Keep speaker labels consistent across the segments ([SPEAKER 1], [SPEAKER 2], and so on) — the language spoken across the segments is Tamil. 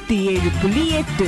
[SPEAKER 1] நூத்தி ஏழு புள்ளி எட்டு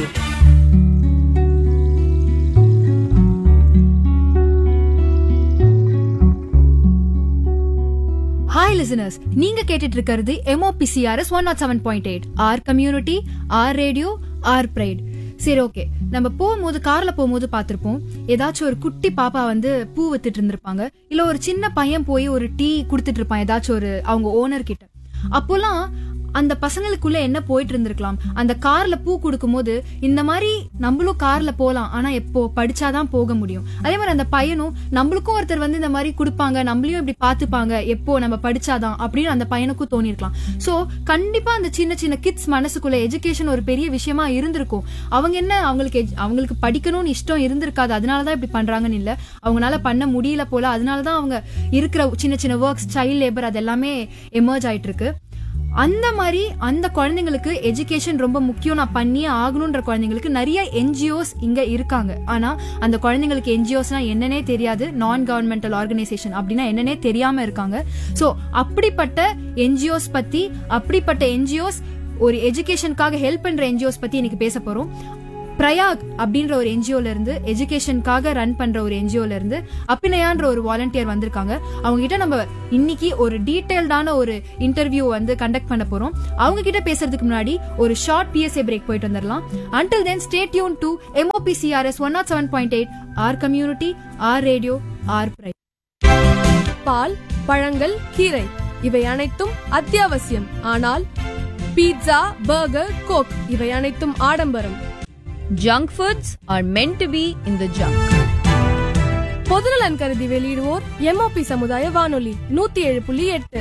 [SPEAKER 2] ஹாய் லிசனர்ஸ் நீங்க கேட்டுட்டு இருக்கிறது MOPCRS one not seven point eight R community R radio R pride சரி ஓகே நம்ம போகும்போது கார்ல போகும்போது பார்த்திருப்போம் ஏதாச்சும் ஒரு குட்டி பாப்பா வந்து பூ வித்துட்டு இருந்திருப்பாங்க இல்ல ஒரு சின்ன பையன் போய் ஒரு டீ கொடுத்துட்டு இருப்பான் ஏதாச்சும் ஒரு அவங்க ஓனர் கிட்ட அப்போலாம் அந்த பசங்களுக்குள்ள என்ன போயிட்டு இருந்திருக்கலாம் அந்த கார்ல பூ கொடுக்கும்போது இந்த மாதிரி நம்மளும் கார்ல போலாம் ஆனா எப்போ படிச்சாதான் போக முடியும் அதே மாதிரி அந்த பையனும் நம்மளுக்கும் ஒருத்தர் வந்து இந்த மாதிரி கொடுப்பாங்க நம்மளையும் இப்படி பாத்துப்பாங்க எப்போ நம்ம படிச்சாதான் அப்படின்னு அந்த பையனுக்கும் தோணிருக்கலாம் சோ கண்டிப்பா அந்த சின்ன சின்ன கிட்ஸ் மனசுக்குள்ள எஜுகேஷன் ஒரு பெரிய விஷயமா இருந்திருக்கும் அவங்க என்ன அவங்களுக்கு edu- அவங்களுக்கு படிக்கணும்னு இஷ்டம் இருந்திருக்காது அதனாலதான் இப்படி பண்றாங்கன்னு இல்ல அவங்களால பண்ண முடியல போல அதனாலதான் அவங்க இருக்கிற சின்ன சின்ன ஒர்க்ஸ் சைல்ட் லேபர் அது எல்லாமே எமர்ஜ் ஆயிட்டு இருக்கு அந்த மாதிரி அந்த குழந்தைங்களுக்கு எஜுகேஷன் ரொம்ப முக்கியம் நான் பண்ணியே ஆகணுன்ற குழந்தைங்களுக்கு நிறைய என்ஜிஓஸ் இங்க இருக்காங்க ஆனா அந்த குழந்தைங்களுக்கு என்ஜிஓஸ்னா என்னன்னே தெரியாது நான் கவர்மெண்டல் ஆர்கனைசேஷன் அப்படின்னா என்னன்னே தெரியாம இருக்காங்க சோ அப்படிப்பட்ட என்ஜிஓஸ் பத்தி அப்படிப்பட்ட என்ஜிஓஸ் ஒரு எஜுகேஷனுக்காக ஹெல்ப் பண்ற என்ஜிஓஸ் பத்தி இன்னைக்கு பேச போறோம் பிரயாக் அப்படின்ற ஒரு என்ஜிஓல இருந்து எஜுகேஷனுக்காக ரன் பண்ற ஒரு என்ஜிஓல இருந்து அப்பினயான்ற ஒரு வாலண்டியர் வந்திருக்காங்க அவங்க கிட்ட நம்ம இன்னைக்கு ஒரு டீடைல்டான ஒரு இன்டர்வியூ வந்து கண்டக்ட் பண்ண போறோம் அவங்க கிட்ட பேசுறதுக்கு முன்னாடி ஒரு ஷார்ட் பிஎஸ்ஏ பிரேக் போயிட்டு வந்துடலாம் until then stay tune to MOPCRS one not seven point eight R community R radio R pride
[SPEAKER 3] பால் பழங்கள் கீரை இவை அனைத்தும் அத்தியாவசியம் ஆனால் பீட்சா பர்கர் கோக் இவை அனைத்தும் ஆடம்பரம்
[SPEAKER 4] Junk foods are meant to be in the junk.
[SPEAKER 3] பொதுநலன் கருதி வெளியிடுவோர் எம்ஓபி சமுதாய வானொலி நூத்தி ஏழு புள்ளி எட்டு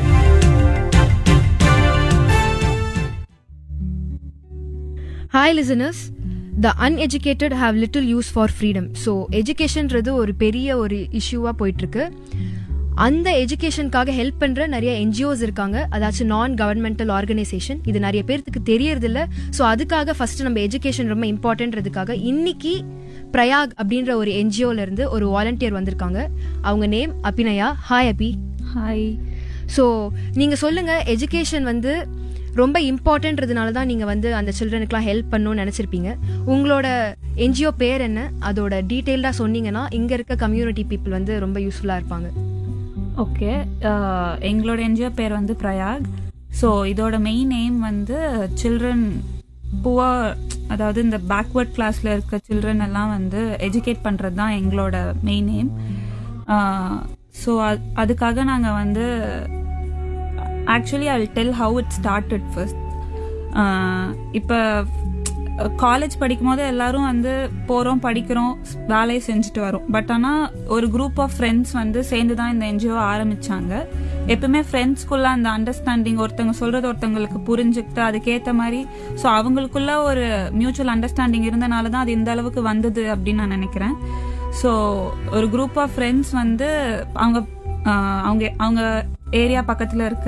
[SPEAKER 2] hi listeners the uneducated have little use for freedom so எஜுகேஷன்றது ஒரு பெரிய ஒரு இஷ்யூவாக போயிட்டுருக்கு அந்த எஜுகேஷனுக்காக ஹெல்ப் பண்ணுற நிறைய என்ஜிஓஸ் இருக்காங்க அதாச்சும் நான் கவர்மெண்டல் ஆர்கனைசேஷன் இது நிறைய பேர்த்துக்கு தெரியறதில்ல ஸோ அதுக்காக ஃபர்ஸ்ட் நம்ம எஜுகேஷன் ரொம்ப இம்பார்ட்டன்றதுக்காக இன்னைக்கு பிரயாக் அப்படின்ற ஒரு என்ஜிஓல இருந்து ஒரு வாலண்டியர் வந்திருக்காங்க அவங்க name Abhinaya hi Abhi
[SPEAKER 5] hi
[SPEAKER 2] so நீங்கள் சொல்லுங்கள் எஜுகேஷன் வந்து ரொம்ப இம்பார்ட்டன்றதுனால தான் நீங்கள் வந்து அந்த சில்ட்ரனுக்குலாம் ஹெல்ப் பண்ணணும்னு நினச்சிருப்பீங்க உங்களோட என்ஜிஓ பேர் என்ன அதோட டீட்டெயில்டாக சொன்னீங்கன்னா இங்கே இருக்க கம்யூனிட்டி பீப்புள் வந்து ரொம்ப யூஸ்ஃபுல்லாக இருப்பாங்க
[SPEAKER 5] ஓகே எங்களோட என்ஜிஓ பேர் வந்து பிரயாக் ஸோ இதோட மெயின் எய்ம் வந்து சில்ட்ரன் புவர் அதாவது இந்த பேக்வர்ட் கிளாஸில் இருக்க சில்ட்ரன் எல்லாம் வந்து எஜுகேட் பண்ணுறது தான் எங்களோட மெயின் எய்ம் ஸோ அதுக்காக நாங்கள் வந்து actually I tell how it started first இப்போ காலேஜ் படிக்கும் போது எல்லாரும் வந்து போகிறோம் படிக்கிறோம் வேலையை செஞ்சுட்டு வரோம் பட் ஆனால் ஒரு குரூப் ஆஃப் ஃப்ரெண்ட்ஸ் வந்து சேர்ந்து தான் இந்த என்ஜிஓ ஆரம்பிச்சாங்க எப்பவுமே ஃப்ரெண்ட்ஸ்குள்ள அந்த அண்டர்ஸ்டாண்டிங் ஒருத்தவங்க சொல்றது ஒருத்தவங்களுக்கு புரிஞ்சுக்கிட்டு அதுக்கேற்ற மாதிரி ஸோ அவங்களுக்குள்ள ஒரு மியூச்சுவல் அண்டர்ஸ்டாண்டிங் இருந்தனால தான் அது இந்த அளவுக்கு வந்தது அப்படின்னு நான் நினைக்கிறேன் ஸோ ஒரு குரூப் ஆஃப் ஃப்ரெண்ட்ஸ் வந்து அவங்க ஆஹ், அவங்க அவங்க ஏரியா பக்கத்தில் இருக்க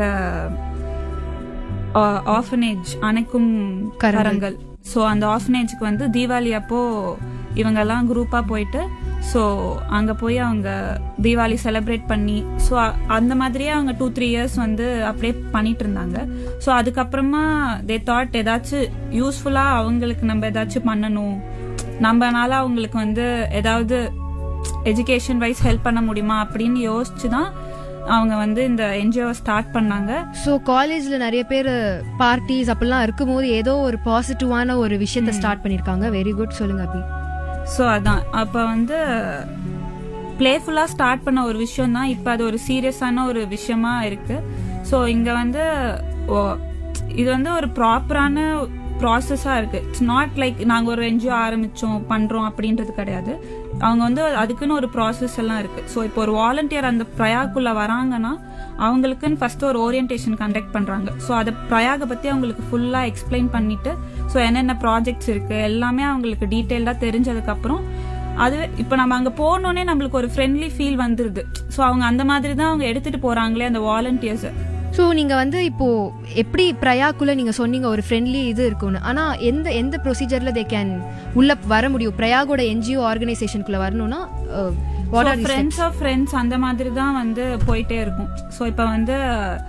[SPEAKER 5] ஆஃபனேஜ் அணைக்கும்
[SPEAKER 2] கரங்கள்.
[SPEAKER 5] கரங்கள் ஸோ அந்த ஆஃபனேஜ்க்கு வந்து தீபாவளி அப்போ இவங்கெல்லாம் குரூப்பாக போயிட்டு ஸோ அங்கே போய் அவங்க தீபாவளி செலிப்ரேட் பண்ணி ஸோ அந்த மாதிரியே அவங்க டூ த்ரீ இயர்ஸ் வந்து அப்படியே பண்ணிட்டு இருந்தாங்க ஸோ அதுக்கப்புறமா தே தாட் ஏதாச்சும் யூஸ்ஃபுல்லாக அவங்களுக்கு நம்ம ஏதாச்சும் பண்ணணும் நம்மனால அவங்களுக்கு வந்து ஏதாவது எஜுகேஷன் வைஸ் ஹெல்ப் பண்ண முடியுமா அப்படின்னு யோசிச்சு தான் அவங்க வந்து இந்த என்ஜிஓ ஸ்டார்ட் பண்ணாங்க
[SPEAKER 2] ஸோ காலேஜில் நிறைய பேர் பார்ட்டிஸ் அப்படிலாம் இருக்கும்போது ஏதோ ஒரு பாசிட்டிவான ஒரு விஷயத்த ஸ்டார்ட் பண்ணியிருக்காங்க வெரி குட் சொல்லுங்க அபி
[SPEAKER 5] ஸோ அதான் அப்போ வந்து பிளேஃபுல்லாக ஸ்டார்ட் பண்ண ஒரு விஷயம் தான் இப்போ அது ஒரு சீரியஸான ஒரு விஷயமா இருக்கு ஸோ இங்கே வந்து ஓ- இது வந்து ஒரு ப்ராப்பரான ப்ராசஸாக இருக்கு இட்ஸ் நாட் லைக் நாங்கள் ஒரு என்ஜிஓ ஆரம்பிச்சோம் பண்ணுறோம் அப்படின்றது கிடையாது அவங்க வந்து அதுக்குன்னு ஒரு ப்ராசஸ் எல்லாம் இருக்கு ஸோ இப்போ ஒரு வாலண்டியர் அந்த பிரயாக்குள்ள வராங்கன்னா அவங்களுக்குன்னு ஃபர்ஸ்ட் ஒரு ஓரியன்டேஷன் கண்டக்ட் பண்றாங்க ஸோ அதை பிரயாகை பத்தி அவங்களுக்கு ஃபுல்லா எக்ஸ்பிளைன் பண்ணிட்டு ஸோ என்னென்ன ப்ராஜெக்ட்ஸ் இருக்கு எல்லாமே அவங்களுக்கு டீட்டெயில்டா தெரிஞ்சதுக்கு அப்புறம் அது இப்போ நம்ம அங்க போனோடனே நம்மளுக்கு ஒரு ஃப்ரெண்ட்லி ஃபீல் வந்துருது ஸோ அவங்க அந்த மாதிரி தான் அவங்க எடுத்துட்டு போறாங்களே அந்த வாலண்டியர்ஸ்
[SPEAKER 2] ஸோ நீங்க வந்து இப்போ எப்படி பிரயாக்குள்ள நீங்க சொன்னீங்க ஒரு ஃப்ரெண்ட்லி இது இருக்கும்னு ஆனா எந்த எந்த ப்ரொசீஜர்ல தே கேன் உள்ள வர முடியும் பிரயாகோட என்ஜிஓ ஆர்கனைசேஷனுக்குள்ள வரணும்னா what are
[SPEAKER 5] friends of friends அந்த மாதிரி தான் வந்து போயிட்டே இருக்கும் ஸோ இப்போ வந்து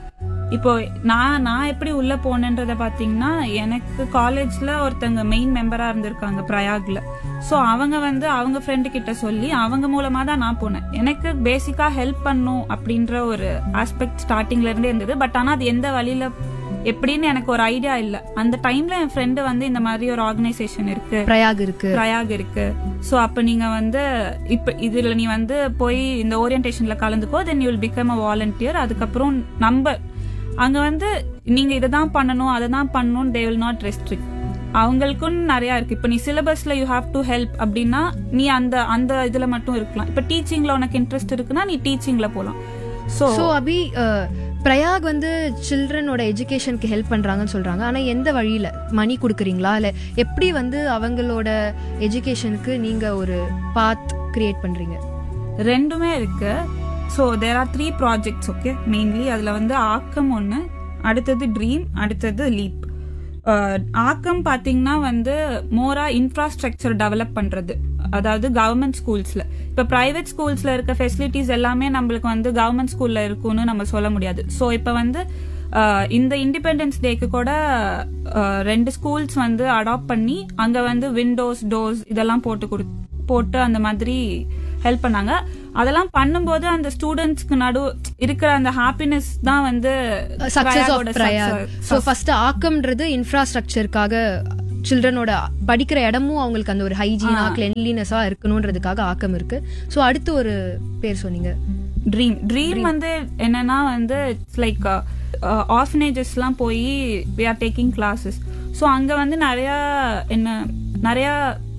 [SPEAKER 5] இப்போ நான் நான் எப்படி உள்ள போனேன்றத பாத்தீங்கன்னா எனக்கு காலேஜ்ல ஒருத்தங்க மெயின் மெம்பரா இருந்திருக்காங்க பிரயாக்ல சோ அவங்க வந்து அவங்க ஃப்ரெண்டு கிட்ட சொல்லி அவங்க மூலமா தான் நான் போனேன் எனக்கு பேசிக்கா ஹெல்ப் பண்ணும் அப்படின்ற ஒரு ஆஸ்பெக்ட் ஸ்டார்டிங்ல இருந்தே இருந்தது பட் ஆனா அது எந்த வழியில எப்படின்னு எனக்கு ஒரு ஐடியா இல்ல அந்த டைம்ல என் ஃப்ரெண்டு வந்து இந்த மாதிரி ஒரு ஆர்கனைசேஷன் இருக்கு
[SPEAKER 2] பிரயாக் இருக்கு
[SPEAKER 5] பிரயாக் இருக்கு சோ அப்ப நீங்க வந்து இப்ப இதுல நீ வந்து போய் இந்த ஓரியன்டேஷன்ல கலந்துக்கோ then you will become a volunteer அதுக்கப்புறம் நம்ம அங்க வந்து நீங்க இதை தான் பண்ணணும் அதை தான் பண்ணணும் தே வில் நாட் ரெஸ்ட்ரிக்ட் அவங்களுக்கும் நிறைய இருக்கு இப்ப நீ சிலபஸ்ல யூ ஹாவ் டு ஹெல்ப் அப்படின்னா நீ அந்த அந்த இதுல மட்டும் இருக்கலாம் இப்ப டீச்சிங்ல உனக்கு இன்ட்ரெஸ்ட் இருக்குன்னா நீ டீச்சிங்ல போலாம் சோ
[SPEAKER 2] சோ அபி அஹ், பிரயாக் வந்து சில்ட்ரனோட எஜுகேஷனுக்கு ஹெல்ப் பண்றாங்கன்னு சொல்றாங்க ஆனா எந்த வழியில மணி கொடுக்குறீங்களா இல்ல எப்படி வந்து அவங்களோட எஜுகேஷனுக்கு நீங்க ஒரு பாத் கிரியேட் பண்றீங்க
[SPEAKER 5] ரெண்டுமே இருக்கு so there are three projects okay mainly அதில் வந்து ஆக்கம் ஒன்று அடுத்தது ட்ரீம் அடுத்தது லீப் ஆக்கம் பார்த்தீங்கன்னா வந்து மோரா இன்ஃப்ராஸ்ட்ரக்சர் டெவலப் பண்ணுறது அதாவது கவர்மெண்ட் ஸ்கூல்ஸில் இப்போ ப்ரைவேட் ஸ்கூல்ஸில் இருக்க ஃபெசிலிட்டிஸ் எல்லாமே நம்மளுக்கு வந்து கவர்மெண்ட் ஸ்கூலில் இருக்கும்னு நம்ம சொல்ல முடியாது ஸோ இப்போ வந்து அஹ், இந்த இண்டிபெண்டன்ஸ் டேக்கு கூட அஹ், ரெண்டு ஸ்கூல்ஸ் வந்து அடாப்ட் பண்ணி அங்கே வந்து விண்டோஸ் டோர்ஸ் இதெல்லாம் போட்டு கொடு போட்டு அந்த மாதிரி ஹெல்ப் பண்ணாங்க அதெல்லாம் பண்ணும்போது அந்த ஸ்டூடெண்ட்ஸ்க்கு நடு இருக்கிற அந்த ஹாப்பினஸ் தான் வந்து
[SPEAKER 2] சக்சஸ் ஆஃப்
[SPEAKER 5] பிரயாகோட
[SPEAKER 2] பிரயாக்
[SPEAKER 5] success.
[SPEAKER 2] ஸோ ஃபர்ஸ்ட் ஆக்கம்ன்றது இன்ஃப்ராஸ்ட்ரக்சருக்காக சில்ட்ரனோட படிக்கிற இடமும் அவங்களுக்கு அந்த ஒரு ஹைஜீனா கிளென்லினஸா இருக்கணுன்றதுக்காக ஆக்கம் இருக்கு ஸோ அடுத்து ஒரு பேர் சொன்னீங்க
[SPEAKER 5] ட்ரீம் ட்ரீம் வந்து என்னன்னா வந்து இட்ஸ் லைக் ஆர்ஃபனேஜஸ்லாம் போய் we are taking classes so அங்கே வந்து நிறைய என்ன நிறைய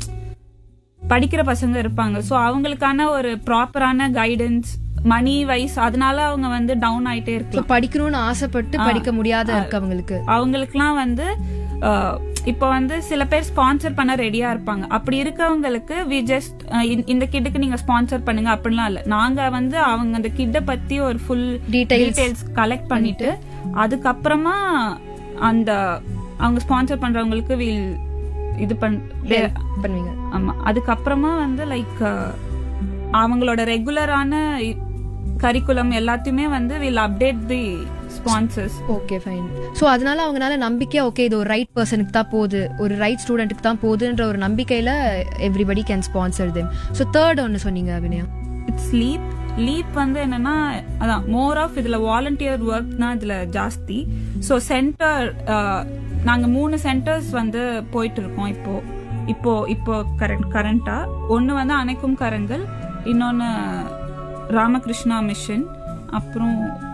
[SPEAKER 5] படிக்கிற பசங்க இருப்பாங்க ஸோ அவங்களுக்கான ஒரு ப்ராப்பரான கைடன்ஸ் மணி வைஸ் அதனால அவங்க வந்து டவுன் ஆயிட்டே
[SPEAKER 2] ஸோ
[SPEAKER 5] இருக்கலாம்
[SPEAKER 2] படிக்கணும்னு ஆசைப்பட்டு படிக்க முடியாத இருக்கு அவங்களுக்கு
[SPEAKER 5] அவங்களுக்குலாம் வந்து அஹ், இப்போ வந்து சில பேர் ஸ்பான்சர் பண்ண ரெடியா இருப்பாங்க அப்படி இருக்கவங்களுக்கு வி ஜஸ்ட் இந்த கிட்டுக்கு நீங்க ஸ்பான்சர் பண்ணுங்க அப்படிலாம் இல்ல நாங்க வந்து அவங்க அந்த கிட்ட பத்தி ஒரு ஃபுல்
[SPEAKER 2] Details.
[SPEAKER 5] டீடைல்ஸ் கலெக்ட் பண்ணிட்டு அதுக்கப்புறமா அந்த அவங்க ஸ்பான்சர் பண்றவங்களுக்கு வில் இது பண்
[SPEAKER 2] பண்ணுவீங்க
[SPEAKER 5] ஆமா அதுக்கப்புறமா வந்து லைக் அவங்களோட ரெகுலரான கரிக்குலம் எல்லாத்தையுமே வந்து will update the sponsors
[SPEAKER 2] okay fine so அதனால அவங்கனால நம்பிக்கையா ஓகே இது ஒரு ரைட் பர்சனுக்கு தான் போகுது ஒரு ரைட் ஸ்டூடெண்ட்டுக்கு தான் போகுதுன்ற ஒரு நம்பிக்கையில everybody can sponsor them so third ஒன்று சொன்னீங்க அபிநயா
[SPEAKER 5] இட்ஸ் லீப் லீப் வந்து என்னன்னா அதான் மோர் ஆஃப் இதுல வாலண்டியர் ஒர்க் தான் இதுல ஜாஸ்தி ஸோ சென்டர் நாங்க மூணு சென்டர்ஸ் வந்து போயிட்டு இருக்கோம் இப்போ இப்போ இப்போ கரெக்ட் கரண்டா ஒன்னு வந்து அணைக்கும் கரங்கள் இன்னொன்னு ராமகிருஷ்ணா மிஷன் அப்புறம்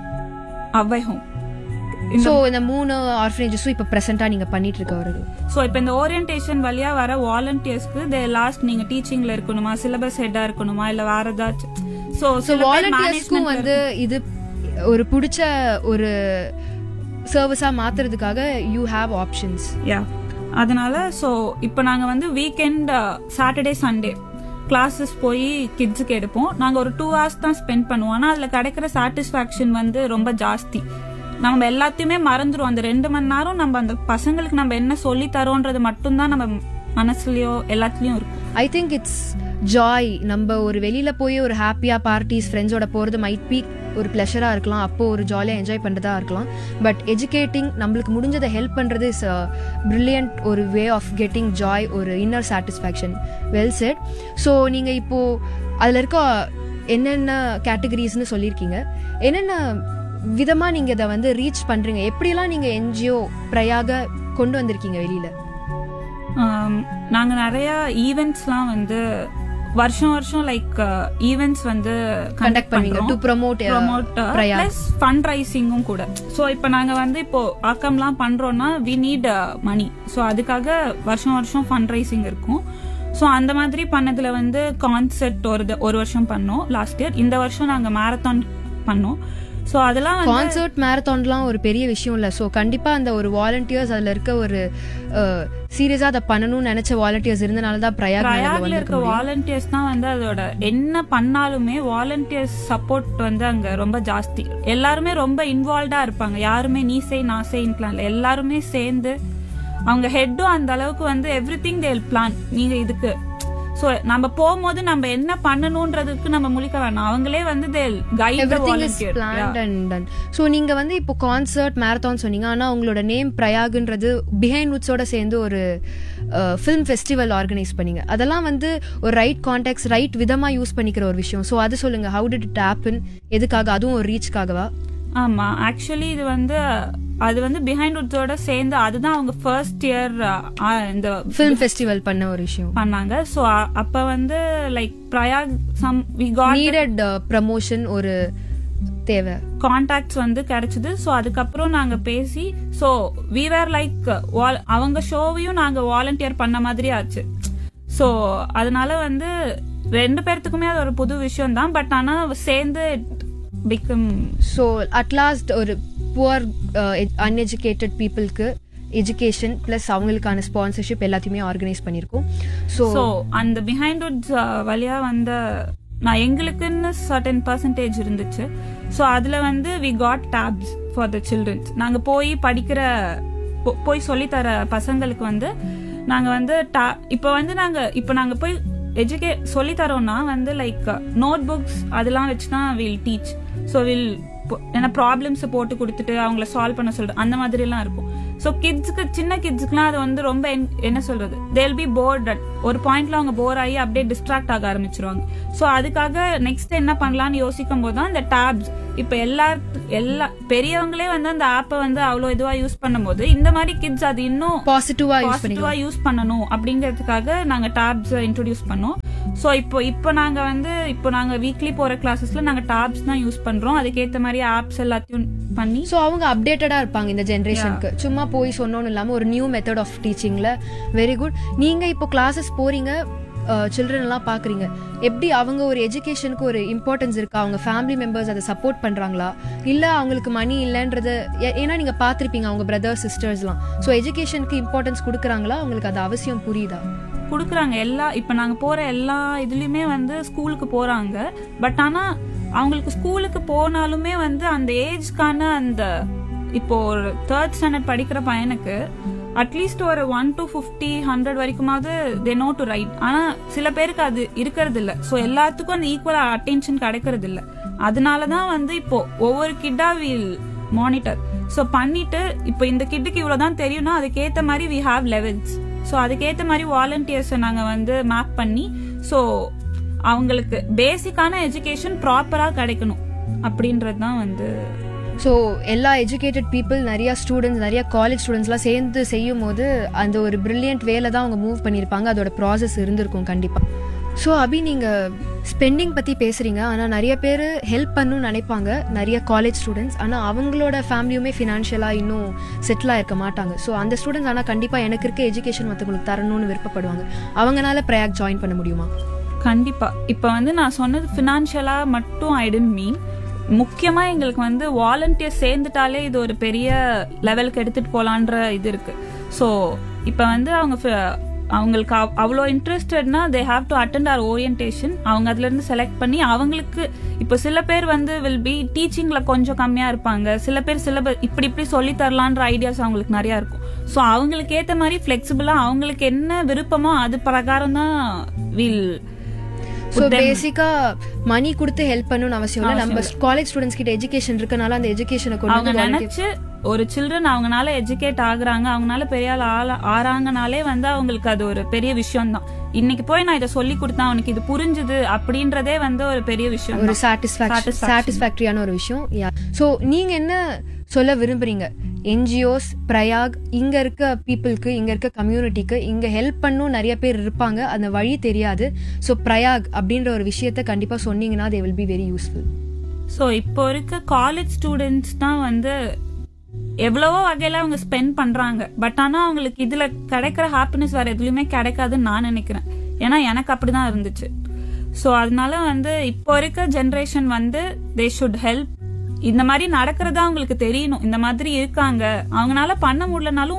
[SPEAKER 5] அவ்வை ஹோம்
[SPEAKER 2] ஸோ இந்த மூணு ஆர்ஃபனேஜஸும் இப்போ ப்ரெசென்ட்டாக நீங்கள் பண்ணிட்டு இருக்க ஒரு
[SPEAKER 5] ஸோ இப்போ இந்த ஓரியன்டேஷன் வழியா வர வாலண்டியர்ஸ்க்கு தே லாஸ்ட் நீங்க டீச்சிங்ல இருக்கணுமா சிலபஸ் ஹெட்டா இருக்கணுமா இல்ல வேற ஏதாச்சும் ஸோ
[SPEAKER 2] ஸோ வாலண்டியர்ஸ்க்கும் வந்து இது ஒரு பிடிச்ச ஒரு சர்வீஸாக மாத்துறதுக்காக யூ ஹாவ் ஆப்ஷன்ஸ்
[SPEAKER 5] யா அதனால ஸோ இப்போ நாங்கள் வந்து வீக்கெண்ட் சாட்டர்டே சண்டே கிளாஸஸ் போய் கிட்ஸுக்கு எடுப்போம் நாங்கள் ஒரு டூ ஹவர்ஸ் தான் ஸ்பெண்ட் பண்ணுவோம் ஆனால் அதில் கிடைக்கிற சாட்டிஸ்ஃபேக்ஷன் வந்து ரொம்ப ஜாஸ்தி நம்ம எல்லாத்தையுமே மறந்துடும் அந்த ரெண்டு மணி நேரம் நம்ம அந்த பசங்களுக்கு நம்ம என்ன சொல்லி தரோன்றது மட்டும்தான் நம்ம மனசுலயோ எல்லாத்துலயும் இருக்கும்
[SPEAKER 2] ஐ திங்க் இட்ஸ் ஜாய் நம்ம ஒரு வெளியில போய் ஒரு ஹாப்பியா பார்ட்டிஸ் ஃப்ரெண்ட்ஸோட போறது மைட் பி ஒரு ப்ளஷரா இருக்கலாம் அப்போ ஒரு ஜாலியா என்ஜாய் பண்றதா இருக்கலாம் பட் எஜுகேட்டிங் நம்மளுக்கு முடிஞ்சதை ஹெல்ப் பண்றது இஸ் பிரில்லியன்ட் ஒரு வே ஆஃப் கெட்டிங் ஜாய் ஒரு inner satisfaction well set so நீங்க இப்போ அதுல இருக்க என்னென்ன கேட்டகரிஸ்னு சொல்லியிருக்கீங்க என்னென்ன விதமா நீங்க இதை வந்து ரீச் பண்றீங்க எப்படியெல்லாம் நீங்க என்ஜிஓ பிரயாக கொண்டு வந்திருக்கீங்க வெளியில
[SPEAKER 5] ஆம், நாங்க நிறைய ஈவெண்ட்ஸ்லாம் வந்து வருஷம் வருஷம் லைக் ஈவெண்ட்ஸ் வந்து
[SPEAKER 2] கண்டக்ட் பண்ணுவீங்க to promote
[SPEAKER 5] promote
[SPEAKER 2] Prayag
[SPEAKER 5] plus fund ரைசிங்கும் கூட ஸோ இப்போ நாங்கள் வந்து இப்போ ஆக்கம்லாம் பண்றோம்னா வி நீட் மணி ஸோ அதுக்காக வருஷம் வருஷம் ஃபண்ட் ரைசிங் இருக்கும் ஸோ அந்த மாதிரி பண்ணதுல வந்து கான்செர்ட் ஒரு த- ஒரு வருஷம் பண்ணோம் லாஸ்ட் இயர் இந்த வருஷம் நாங்கள் மேரத்தான் பண்ணோம் ஸோ அதெல்லாம் வந்து
[SPEAKER 2] கான்சர்ட் மேரத்தான்லாம் ஒரு பெரிய விஷயம் இல்ல ஸோ கண்டிப்பா அந்த ஒரு வாலண்டியர்ஸ் அதுல இருக்க ஒரு சீரியஸா அதை பண்ணணும்னு நினைச்ச வாலண்டியர்ஸ் இருந்தனால தான் பிரயாக் மேல
[SPEAKER 5] பிரயாக்ல
[SPEAKER 2] வந்து
[SPEAKER 5] இருக்க வாலண்டியர்ஸ் தான் வந்து அதோட என்ன பண்ணாலுமே வாலண்டியர்ஸ் சப்போர்ட் வந்து அங்க ரொம்ப ஜாஸ்தி எல்லாருமே ரொம்ப இன்வால்வ்டா இருப்பாங்க யாருமே நீ செய் நான் செய்யலாம் இல்ல எல்லாருமே சேர்ந்து அவங்க ஹெட்டும் அந்த அளவுக்கு வந்து எவ்ரி திங் தேல் பிளான் நீங்க இதுக்கு சோ நம்ம போகும்போது நம்ம என்ன பண்ணணும்ன்றதுக்கு நம்ம முழிக்க வேணாம் அவங்களே வந்து guide
[SPEAKER 1] everything is planned and done so நீங்க வந்து இப்போ கான்சர்ட் மேரத்தான் சொன்னீங்க ஆனா உங்களோட நேம் பிரயாக்ன்றது பிஹைண்ட் வுட்ஸோட சேர்ந்து ஒரு ஃபிலிம் ஃபெஸ்டிவல் ஆர்கனைஸ் பண்ணீங்க அதெல்லாம் வந்து ஒரு ரைட் கான்டாக்ட்ஸ் ரைட் விதமா யூஸ் பண்ணிக்கிற ஒரு விஷயம் ஸோ அது சொல்லுங்க ஹவு டிட் இட் ஹேப்பன் எதுக்காக அதுவும் ஒரு ரீச்காகவா
[SPEAKER 5] ஆமா ஆக்சுவலி இது வந்து அது வந்து பிஹைண்ட் உட்ஸோட சேர்ந்து அதுதான் அவங்க ஃபர்ஸ்ட் இயர் இந்த
[SPEAKER 1] ஃபிலிம் ஃபெஸ்டிவல் பண்ண ஒரு விஷயம்
[SPEAKER 5] பண்ணாங்க சோ அப்ப வந்து like Prayag some we got
[SPEAKER 1] needed promotion ஒரு தேவை
[SPEAKER 5] கான்டாக்ட்ஸ் வந்து கிடைச்சது ஸோ அதுக்கப்புறம் நாங்க பேசி ஸோ வி வேர் லைக் அவங்க ஷோவையும் நாங்க வாலண்டியர் பண்ண மாதிரி ஆச்சு ஸோ அதனால வந்து ரெண்டு பேர்த்துக்குமே அது ஒரு புது விஷயம் தான் பட் ஆனா சேர்ந்து பிகம்
[SPEAKER 1] ஸோ அட்லாஸ்ட் ஒரு புவர் அன்எஜுகேட்டட் பீப்புளுக்கு எஜுகேஷன் ப்ளஸ் அவங்களுக்கான ஸ்பான்சர்ஷிப் எல்லாத்தையுமே ஆர்கனைஸ் பண்ணியிருக்கோம் ஸோ
[SPEAKER 5] ஸோ அந்த பிஹைண்ட் உட்ஸ் வழியா வந்த நான் எங்களுக்குன்னு சர்டன் பர்சன்டேஜ் இருந்துச்சு ஸோ அதுல வந்து we got tabs for the children's நாங்க போய் படிக்கிற போ- போய் சொல்லித்தர பசங்களுக்கு வந்து நாங்க வந்து ta- இப்போ வந்து நாங்க இப்போ நாங்க போய் எஜுகே சொல்லி தரோம்னா வந்து லைக் நோட் புக்ஸ் அதெல்லாம் வச்சு தான் வில் டீச் ஸோ வில் ஏன்னா ப்ராப்ளம்ஸ் போட்டு கொடுத்துட்டு அவங்கள சால்வ் பண்ண சொல்றது அந்த மாதிரி எல்லாம் இருக்கும் ஸோ கிட்ஸ்க்கு சின்ன கிட்ஸ்க்குலாம் அது வந்து ரொம்ப en- என்ன சொல்றது தேல் பி போர்ட் ஒரு பாயிண்ட்ல அவங்க போர் ஆகி அப்படியே டிஸ்ட்ராக்ட் ஆக ஆரம்பிச்சிருவாங்க ஸோ அதுக்காக நெக்ஸ்ட் என்ன பண்ணலாம்னு யோசிக்கும் போது தான் இந்த டேப்ஸ் இப்போ எல்லா எல்லா பெரியவங்களே வந்து அந்த ஆப்பை வந்து அவ்வளோ இதுவா யூஸ் பண்ணும்போது இந்த மாதிரி கிட்ஸ் அது இன்னும்
[SPEAKER 1] பாசிட்டிவா யூஸ் பண்ணிக்கலாம்
[SPEAKER 5] பாசிட்டிவா யூஸ் பண்ணணும் அப்படிங்கிறதுக்காக நாங்க டாப்ஸ் இன்ட்ரோடியூஸ் பண்ணோம் சோ இப்போ இப்போ நாங்க வந்து இப்போ நாங்க வீக்லி போற கிளாஸஸ்ல நாங்க டாப்ஸ் தான் யூஸ் பண்றோம் அதுக்கேத்த மாதிரி ஆப்ஸ் எல்லாத்தையும் பண்ணி
[SPEAKER 1] ஸோ அவங்க அப்டேட்டடா இருப்பாங்க இந்த ஜென்ரேஷனுக்கு சும்மா போய் சொன்னோன்னு இல்லாம ஒரு நியூ மெத்தட் ஆஃப் டீச்சிங்ல வெரி குட் நீங்க இப்போ கிளாஸஸ் போறீங்க சில்ட்ரன் எல்லாம் பாக்குறீங்க எப்படி அவங்க ஒரு எஜுகேஷனுக்கு ஒரு இம்பார்ட்டன்ஸ் இருக்கா அவங்க ஃபேமிலி மெம்பர்ஸ் அதை சப்போர்ட் பண்றாங்களா இல்ல அவங்களுக்கு மணி இல்லைன்றது ஏ- ஏன்னா நீங்க பார்த்திருப்பீங்க அவங்க பிரதர்ஸ் சிஸ்டர்ஸ்லாம் ஸோ எஜுகேஷனுக்கு இம்பார்ட்டன்ஸ் கொடுக்குறாங்களா அவங்களுக்கு அது அவசியம் புரியுதா
[SPEAKER 5] கொடுக்குறாங்க எல்லா இப்போ நாங்க போற எல்லா இதுலயுமே வந்து ஸ்கூலுக்கு போறாங்க பட் ஆனா அவங்களுக்கு ஸ்கூலுக்கு போனாலுமே வந்து அந்த ஏஜ்க்கான அந்த இப்போ ஒரு தேர்ட் ஸ்டாண்டர்ட் படிக்கிற பையனுக்கு அட்லீஸ்ட் ஒரு ஒன் டு ஃபிஃப்டி ஹண்ட்ரட் வரைக்குமாவது தே நோ டு ரைட் ஆனா சில பேருக்கு அது இருக்கிறது இல்ல ஸோ எல்லாத்துக்கும் அந்த ஈக்குவல் அட்டென்ஷன் கிடைக்கிறது இல்ல அதனாலதான் வந்து இப்போ ஒவ்வொரு கிட்டா வில் மானிட்டர் ஸோ பண்ணிட்டு இப்போ இந்த கிட்டுக்கு இவ்வளவுதான் தெரியும்னா அதுக்கேத்த மாதிரி வி ஹாவ் லெவல்ஸ் ஸோ அதுக்கேத்த மாதிரி வாலண்டியர்ஸை நாங்க வந்து மேப் பண்ணி ஸோ அவங்களுக்கு பேசிக்கான எஜுகேஷன் ப்ராப்பரா கிடைக்கணும் அப்படின்றது தான் வந்து
[SPEAKER 1] ஸோ எல்லா எஜுகேட்டட் பீப்புள் நிறைய ஸ்டூடெண்ட்ஸ் நிறைய காலேஜ் ஸ்டூடெண்ட்ஸ்லாம் சேர்ந்து செய்யும் போது அந்த ஒரு பிரில்லியன்ட் வேல தான் அவங்க மூவ் பண்ணியிருப்பாங்க அதோட ப்ராசஸ் இருந்திருக்கும் கண்டிப்பாக ஸோ அபி நீங்கள் ஸ்பெண்டிங் பற்றி பேசுகிறீங்க ஆனால் நிறைய பேர் ஹெல்ப் பண்ணணும்னு நினைப்பாங்க நிறைய காலேஜ் ஸ்டூடெண்ட்ஸ் ஆனால் அவங்களோட ஃபேமிலியுமே ஃபினான்ஷியலாக இன்னும் செட்டிலாக இருக்க மாட்டாங்க ஸோ அந்த ஸ்டூடெண்ட்ஸ் ஆனால் கண்டிப்பாக எனக்கு இருக்க எஜுகேஷன் மற்றவங்களுக்கு தரணும்னு விருப்பப்படுவாங்க அவங்களால பிரயாக் ஜாயின் பண்ண முடியுமா
[SPEAKER 5] கண்டிப்பா இப்ப வந்து நான் சொன்னது பினான்சியலா மட்டும் ஐ டென்ட் மீன் முக்கியமா எங்களுக்கு வந்து வாலண்டியர் சேர்ந்துட்டாலே இது ஒரு பெரிய லெவலுக்கு எடுத்துட்டு போலான்ற இது இருக்கு ஸோ இப்ப வந்து அவங்க ஃப- அவங்களுக்கு அவ்- அவ்வளோ இன்ட்ரெஸ்டட்னா they have to attend or orientation அவங்க அதுல இருந்து செலக்ட் பண்ணி அவங்களுக்கு இப்போ சில பேர் வந்து வில் பி டீச்சிங்ல கொஞ்சம் கம்மியா இருப்பாங்க சில பேர் சிலபஸ் இப்படி இப்படி சொல்லி தரலான்ற ஐடியாஸ் அவங்களுக்கு நிறைய இருக்கும் ஸோ அவங்களுக்கு ஏத்த மாதிரி ஃபிளெக்சிபிளா அவங்களுக்கு என்ன விருப்பமோ அது பிரகாரம் தான் வில்
[SPEAKER 1] ஸோ பேசிக்கா மணி கொடுத்து ஹெல்ப் பண்ணணும்னு அவசியம் இல்லை நம்ம காலேஜ் ஸ்டூடெண்ட்ஸ் கிட்ட எஜுகேஷன் இருக்கனால அந்த எஜுகேஷனை கொண்டு
[SPEAKER 5] அவங்க
[SPEAKER 1] வந்து volunteer-
[SPEAKER 5] நினைச்சு ஒரு சில்ட்ரன் அவங்கனால எஜுகேட் ஆகுறாங்க அவங்கனால பெரிய ஆள் ஆள- ஆறாங்கனாலே வந்து அவங்களுக்கு அது ஒரு பெரிய விஷயம் தான் இன்னைக்கு போய் நான் இதை சொல்லி கொடுத்தேன் அவனுக்கு இது புரிஞ்சுது அப்படின்றதே வந்து ஒரு பெரிய விஷயம்
[SPEAKER 1] ஒரு
[SPEAKER 5] தான்.
[SPEAKER 1] Satisfaction
[SPEAKER 5] Satisfaction.
[SPEAKER 1] சாட்டிஸ்ஃபேக்டரியான ஒரு விஷயம் ஸோ நீங்க என்ன சொல்ல விரும்புறீங்க என்ஜிஓஸ் பிரயாக் இங்க இருக்க பீப்புளுக்கு இங்க இருக்க கம்யூனிட்டிக்கு இங்க ஹெல்ப் பண்ணும் நிறைய பேர் இருப்பாங்க அந்த வழி தெரியாது ஸோ பிரயாக் அப்படின்ற ஒரு விஷயத்த கண்டிப்பா சொன்னீங்கன்னா they will be very useful
[SPEAKER 5] so இப்போ இருக்க காலேஜ் ஸ்டூடெண்ட்ஸ் தான் வந்து எவ்வளவோ வகையில அவங்க ஸ்பெண்ட் பண்றாங்க பட் ஆனா அவங்களுக்கு இதுல கிடைக்கிற ஹாப்பினஸ் வேற எதுலயுமே கிடைக்காதுன்னு நான் நினைக்கிறேன் ஏன்னா எனக்கு அப்படிதான் இருந்துச்சு ஸோ அதனால வந்து இப்போ இருக்க ஜென்ரேஷன் வந்து தே ஷுட் ஹெல்ப் இந்த மாதிரி நடக்கிறதா அவங்களுக்கு தெரியணும் இந்த மாதிரி இருக்காங்க அவங்களால பண்ண முடியலனாலும்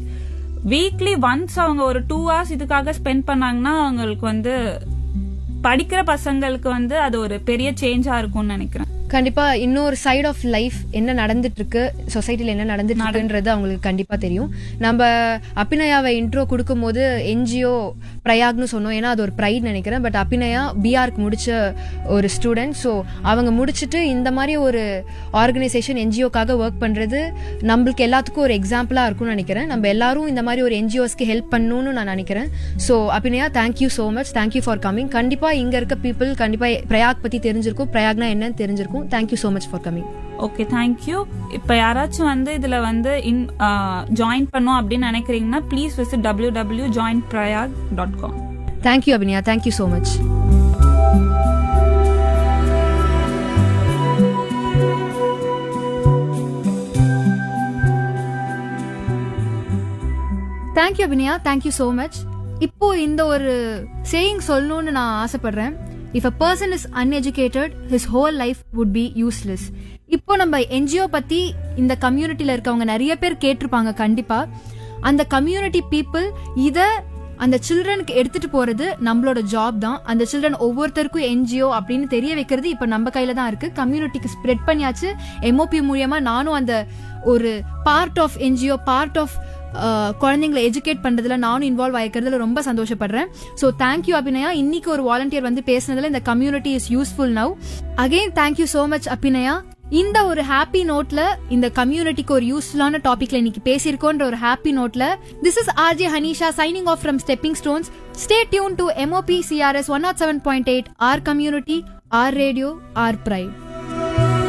[SPEAKER 5] வீக்லி ஒன்ஸ் அவங்க ஒரு டூ ஹவர்ஸ் இதுக்காக ஸ்பெண்ட் பண்ணாங்கன்னா அவங்களுக்கு வந்து படிக்கிற பசங்களுக்கு வந்து அது ஒரு பெரிய சேஞ்சா இருக்கும்னு நினைக்கிறேன்
[SPEAKER 1] கண்டிப்பா இன்னொரு சைடு ஆஃப் லைஃப் என்ன நடந்துட்டு இருக்கு சொசைட்டில என்ன நடந்துட்டு இருக்குன்றது அவங்களுக்கு கண்டிப்பா தெரியும் நம்ம அபிநயாவை இன்ட்ரோ கொடுக்கும்போது என்ஜிஓ பிரயாக்னு சொன்னோம் ஏன்னா அது ஒரு ப்ரைட் நினைக்கிறேன் பட் அபிநயா பிஆர்க்கு முடிச்ச ஒரு ஸ்டூடெண்ட் ஸோ அவங்க முடிச்சுட்டு இந்த மாதிரி ஒரு ஆர்கனைசேஷன் என்ஜிஓக்காக ஒர்க் பண்றது நம்மளுக்கு எல்லாத்துக்கும் ஒரு எக்ஸாம்பிளா இருக்கும்னு நினைக்கிறேன் நம்ம எல்லாரும் இந்த மாதிரி ஒரு என்ஜிஓஸ்க்கு ஹெல்ப் பண்ணணும்னு நான் நினைக்கிறேன் so Abhinaya thank you so much thank you for coming கண்டிப்பா இங்க இருக்க பீப்புள் கண்டிப்பா பிரயாக் பத்தி தெரிஞ்சிருக்கும் பிரயாக்னா என்னன்னு தெரிஞ்சிருக்கும் thank you so much for coming
[SPEAKER 5] okay thank you இப்போ யாராச்சும் வந்து இதில் வந்து இன் ஜாயின் பண்ணோம் அப்படின்னு நினைக்கிறீங்கன்னா please visit W W join Prayag dot com
[SPEAKER 1] thank you Abhinaya thank you so much
[SPEAKER 2] thank you Abhinaya thank you so much இப்போ இந்த ஒரு சேயிங் சொல்லணும்னு நான் ஆசைப்படுறேன் if a person is uneducated his whole life would be useless இப்போ நம்ம என்ஜிஓ பத்தி இந்த கம்யூனிட்டியில இருக்கவங்க நிறைய பேர் கேட்டிருப்பாங்க கண்டிப்பா அந்த கம்யூனிட்டி பீப்புள் இத அந்த சில்ட்ரனுக்கு எடுத்துட்டு போறது நம்மளோட ஜாப் தான் அந்த சில்ட்ரன் ஒவ்வொருத்தருக்கும் என்ஜிஓ அப்படின்னு தெரிய வைக்கிறது இப்ப நம்ம கையில தான் இருக்கு கம்யூனிட்டிக்கு ஸ்ப்ரெட் பண்ணியாச்சு எம்ஓபி மூலியமா நானும் அந்த ஒரு part of NGO part of குழந்தைங்களை எஜுகேட் பண்றதுல நானும் இன்வால்வ் ஆயிருக்கிறதுல ரொம்ப சந்தோஷப்படுறேன் ஸோ தேங்க்யூ அபிநயா இன்னைக்கு ஒரு வாலண்டியர் வந்து பேசுனதுல இந்த community is useful now again thank you so much Abhinaya இந்த ஒரு ஹாப்பி நோட்ல இந்த கம்யூனிட்டிக்கு ஒரு யூஸ்ஃபுல்லான டாபிக்ல இன்னைக்கு பேசியிருக்கோன்ற ஒரு ஹாப்பி நோட்ல this is RJ Haneesha signing off from Stepping Stones stay tune to MOP CRS one not seven point eight R community R radio R bright